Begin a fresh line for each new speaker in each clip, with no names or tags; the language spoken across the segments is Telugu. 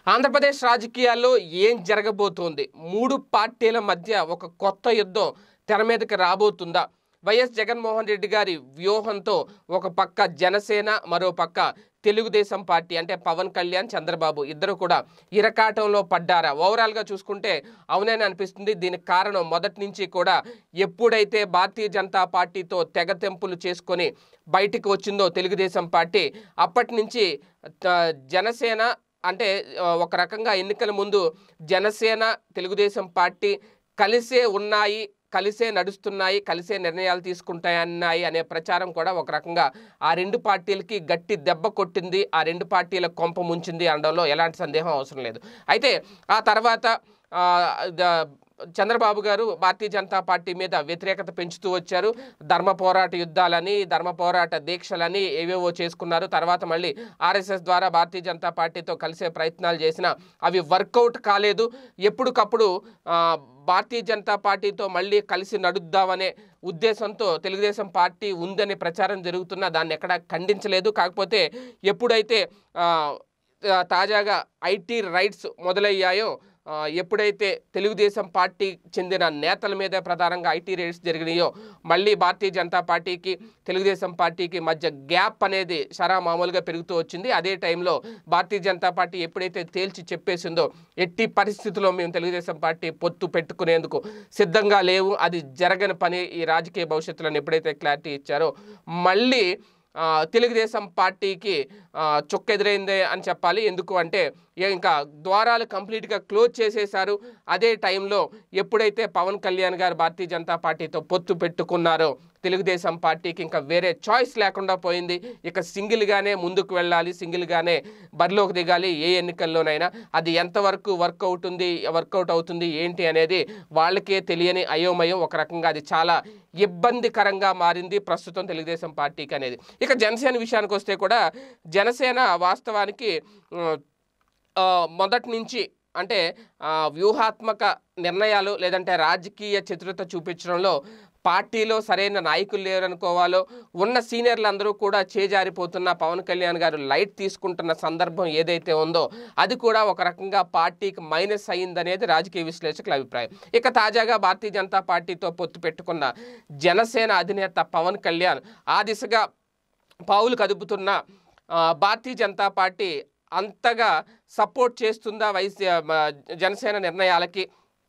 ఆంధ్రప్రదేశ్ రాజకీయాల్లో ఏం జరగబోతోంది మూడు పార్టీల మధ్య ఒక కొత్త యుద్ధం తెర మీదకి రాబోతుందా వైఎస్ జగన్మోహన్ రెడ్డి గారి వ్యూహంతో ఒక పక్క జనసేన మరో పక్క తెలుగుదేశం పార్టీ అంటే పవన్ కళ్యాణ్ చంద్రబాబు ఇద్దరు కూడా ఇరకాటంలో పడ్డారా ఓవరాల్గా చూసుకుంటే అవునని అనిపిస్తుంది దీనికి కారణం మొదటి నుంచి కూడా ఎప్పుడైతే భారతీయ జనతా పార్టీతో తెగతెంపులు చేసుకొని బయటికి వచ్చిందో తెలుగుదేశం పార్టీ అప్పటి నుంచి ఆ, జనసేన అంటే ఆ, ఒక రకంగా ఎన్నికల ముందు జనసేన తెలుగుదేశం పార్టీ కలిసే ఉన్నాయి కలిసే నడుస్తున్నాయి కలిసే నిర్ణయాలు తీసుకుంటాయన్నాయి అనే ప్రచారం కూడా ఒక రకంగా ఆ రెండు పార్టీలకి గట్టి దెబ్బ కొట్టింది ఆ రెండు పార్టీల కొంప ముంచింది అనడంలో ఎలాంటి సందేహం అవసరం లేదు అయితే ఆ తర్వాత ఆ, ద- చంద్రబాబు గారు భారతీయ జనతా పార్టీ మీద వ్యతిరేకత పెంచుతూ వచ్చారు ధర్మ పోరాట యుద్ధాలని ధర్మ పోరాట దీక్షలని ఏవేవో చేసుకున్నారు తర్వాత మళ్ళీ ఆర్ఎస్ఎస్ ద్వారా భారతీయ జనతా పార్టీతో కలిసే ప్రయత్నాలు చేసిన అవి వర్కౌట్ కాలేదు ఎప్పటికప్పుడు ఆ, భారతీయ జనతా పార్టీతో మళ్ళీ కలిసి నడుద్దామనే ఉద్దేశంతో తెలుగుదేశం పార్టీ ఉందనే ప్రచారం జరుగుతున్నా దాన్ని ఎక్కడా ఖండించలేదు కాకపోతే ఎప్పుడైతే ఆ, ఆ, తాజాగా ఐటీ రైట్స్ మొదలయ్యాయో ఆ, ఎప్పుడైతే తెలుగుదేశం పార్టీ చెందిన నేతల మీద ప్రధానంగా ఐటీ రైట్స్ జరిగినాయో మళ్ళీ భారతీయ జనతా పార్టీకి తెలుగుదేశం పార్టీకి మధ్య గ్యాప్ అనేది షరా మామూలుగా పెరుగుతూ వచ్చింది అదే టైంలో భారతీయ జనతా పార్టీ ఎప్పుడైతే తేల్చి చెప్పేసిందో ఎట్టి పరిస్థితుల్లో మేము తెలుగుదేశం పార్టీ పొత్తు పెట్టుకునేందుకు సిద్ధంగా లేవు అది జరగని పని ఈ రాజకీయ భవిష్యత్తులను ఎప్పుడైతే క్లారిటీ ఇచ్చారో మళ్ళీ ఆ, తెలుగుదేశం పార్టీకి ఆ, చుక్కెదురైందే అని చెప్పాలి ఎందుకు అంటే ఏ- ఇంకా ద్వారాలు కంప్లీట్గా క్లోజ్ చేసేశారు అదే టైంలో ఎప్పుడైతే పవన్ కళ్యాణ్ గారు భారతీయ జనతా పార్టీతో పొత్తు పెట్టుకున్నారో తెలుగుదేశం పార్టీకి ఇంకా వేరే చాయిస్ లేకుండా పోయింది ఇక సింగిల్గానే ముందుకు వెళ్ళాలి సింగిల్గానే బరిలోకి దిగాలి ఏ ఎన్నికల్లోనైనా అది ఎంతవరకు వర్క్ అవుతుంది వర్కౌట్ అవుతుంది ఏంటి అనేది వాళ్ళకే తెలియని అయోమయం ఒక రకంగా అది చాలా ఇబ్బందికరంగా మారింది ప్రస్తుతం తెలుగుదేశం పార్టీకి అనేది ఇక జనసేన విషయానికి వస్తే కూడా జనసేన వాస్తవానికి ఉమ్, ఆ, మొదటి నుంచి అంటే ఆ, వ్యూహాత్మక నిర్ణయాలు లేదంటే రాజకీయ చతురత చూపించడంలో పార్టీలో సరైన నాయకులు లేరనుకోవాలో ఉన్న సీనియర్లందరూ కూడా చేజారిపోతున్న పవన్ కళ్యాణ్ గారు లైట్ తీసుకుంటున్న సందర్భం ఏదైతే ఉందో అది కూడా ఒక రకంగా పార్టీకి మైనస్ అయిందనేది రాజకీయ విశ్లేషకుల అభిప్రాయం ఇక తాజాగా భారతీయ జనతా పార్టీతో పొత్తు పెట్టుకున్న జనసేన అధినేత పవన్ కళ్యాణ్ ఆ దిశగా పావులు కదుపుతున్న ఆ, భారతీయ జనతా పార్టీ అంతగా సపోర్ట్ చేస్తుందా వైసీ ఆ, జనసేన నిర్ణయాలకి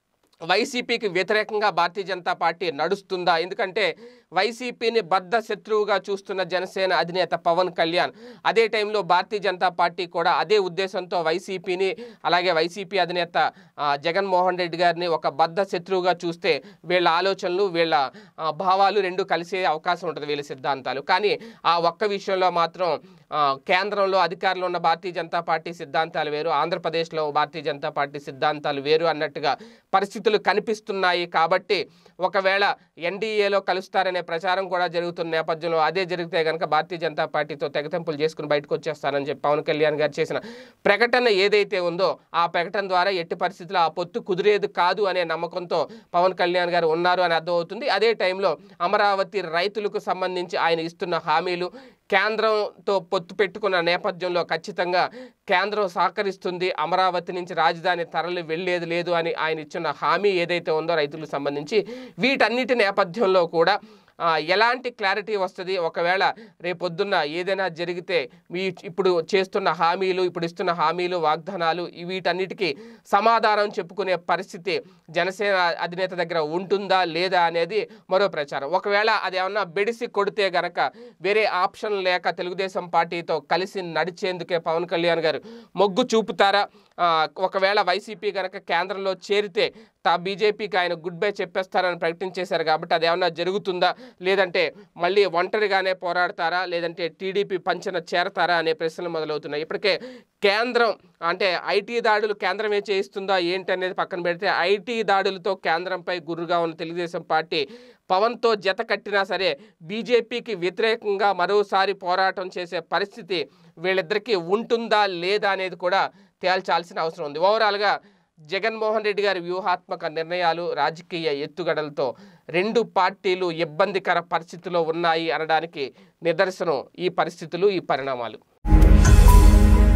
వైసీపీకి వ్యతిరేకంగా భారతీయ జనతా పార్టీ నడుస్తుందా ఎందుకంటే వైసీపీని బద్ధ శత్రువుగా చూస్తున్న జనసేన అధినేత పవన్ కళ్యాణ్ అదే టైంలో భారతీయ జనతా పార్టీ కూడా అదే ఉద్దేశంతో వైసీపీని అలాగే వైసీపీ అధినేత ఆ, జగన్మోహన్ రెడ్డి గారిని ఒక బద్ధ శత్రువుగా చూస్తే వీళ్ళ ఆలోచనలు వీళ్ళ ఆ, భావాలు రెండు కలిసే అవకాశం ఉంటుంది వీళ్ళ సిద్ధాంతాలు కానీ ఆ ఒక్క విషయంలో మాత్రం ఆ, కేంద్రంలో అధికారంలో ఉన్న భారతీయ జనతా పార్టీ సిద్ధాంతాలు వేరు ఆంధ్రప్రదేశ్లో భారతీయ జనతా పార్టీ సిద్ధాంతాలు వేరు అన్నట్టుగా పరిస్థితులు కనిపిస్తున్నాయి కాబట్టి ఒకవేళ ఎన్డీఏలో కలుస్తారనే ప్రచారం కూడా జరుగుతున్న నేపథ్యంలో అదే జరిగితే కనుక భారతీయ జనతా పార్టీతో తెగతెంపులు చేసుకుని బయటకు వచ్చేస్తానని చెప్పి పవన్ కళ్యాణ్ గారు చేసిన ప్రకటన ఏదైతే ఉందో ఆ ప్రకటన ద్వారా ఎట్టి పరిస్థితుల్లో ఆ పొత్తు కుదిరేది కాదు అనే నమ్మకంతో పవన్ కళ్యాణ్ గారు ఉన్నారు అని అర్థమవుతుంది అదే టైంలో అమరావతి రైతులకు సంబంధించి ఆయన ఇస్తున్న హామీలు కేంద్రంతో పొత్తు పెట్టుకున్న నేపథ్యంలో ఖచ్చితంగా కేంద్రం సహకరిస్తుంది అమరావతి నుంచి రాజధాని తరలి వెళ్ళేది లేదు అని ఆయన ఇచ్చిన హామీ ఏదైతే ఉందో రైతులకు సంబంధించి వీటన్నిటి నేపథ్యంలో కూడా ఆ, ఎలాంటి క్లారిటీ వస్తుంది ఒకవేళ రేపొద్దున్న ఏదైనా జరిగితే మీ ఇప్పుడు చేస్తున్న హామీలు ఇప్పుడు ఇస్తున్న హామీలు వాగ్దానాలు ఈ వీటన్నిటికీ సమాధానం చెప్పుకునే పరిస్థితి జనసేన అధినేత దగ్గర ఉంటుందా లేదా అనేది మరో ప్రచారం ఒకవేళ అది ఏమన్నా బెడిసి కొడితే గనక వేరే ఆప్షన్ లేక తెలుగుదేశం పార్టీతో కలిసి నడిచేందుకే పవన్ కళ్యాణ్ గారు మొగ్గు చూపుతారా ఆ, ఒకవేళ వైసీపీ కనుక కేంద్రంలో చేరితే తా బీజేపీకి ఆయన గుడ్ బై చెప్పేస్తారని ప్రకటించేశారు కాబట్టి అది ఏమన్నా జరుగుతుందా లేదంటే మళ్ళీ ఒంటరిగానే పోరాడతారా లేదంటే టీడీపీ పంచన చేరతారా అనే ప్రశ్నలు మొదలవుతున్నాయి ఇప్పటికే కేంద్రం అంటే ఐటీ దాడులు కేంద్రమే చేయిస్తుందా ఏంటి అనేది పక్కన పెడితే ఐటీ దాడులతో కేంద్రంపై గురుగా ఉన్న తెలుగుదేశం పార్టీ పవన్తో జత కట్టినా సరే బీజేపీకి వ్యతిరేకంగా మరోసారి పోరాటం చేసే పరిస్థితి వీళ్ళిద్దరికీ ఉంటుందా లేదా అనేది కూడా తేల్చాల్సిన అవసరం ఉంది ఓవరాల్గా జగన్మోహన్ రెడ్డి గారి వ్యూహాత్మక నిర్ణయాలు రాజకీయ ఎత్తుగడలతో రెండు పార్టీలు ఇబ్బందికర పరిస్థితిలో ఉన్నాయి అనడానికి నిదర్శనం ఈ పరిస్థితులు ఈ పరిణామాలు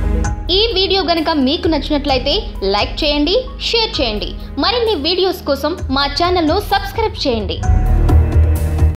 ఈ వీడియో గనుక మీకు నచ్చినట్లయితే లైక్ చేయండి షేర్ చేయండి మరిన్ని వీడియోస్ కోసం మా ఛానల్ను సబ్స్క్రైబ్ చేయండి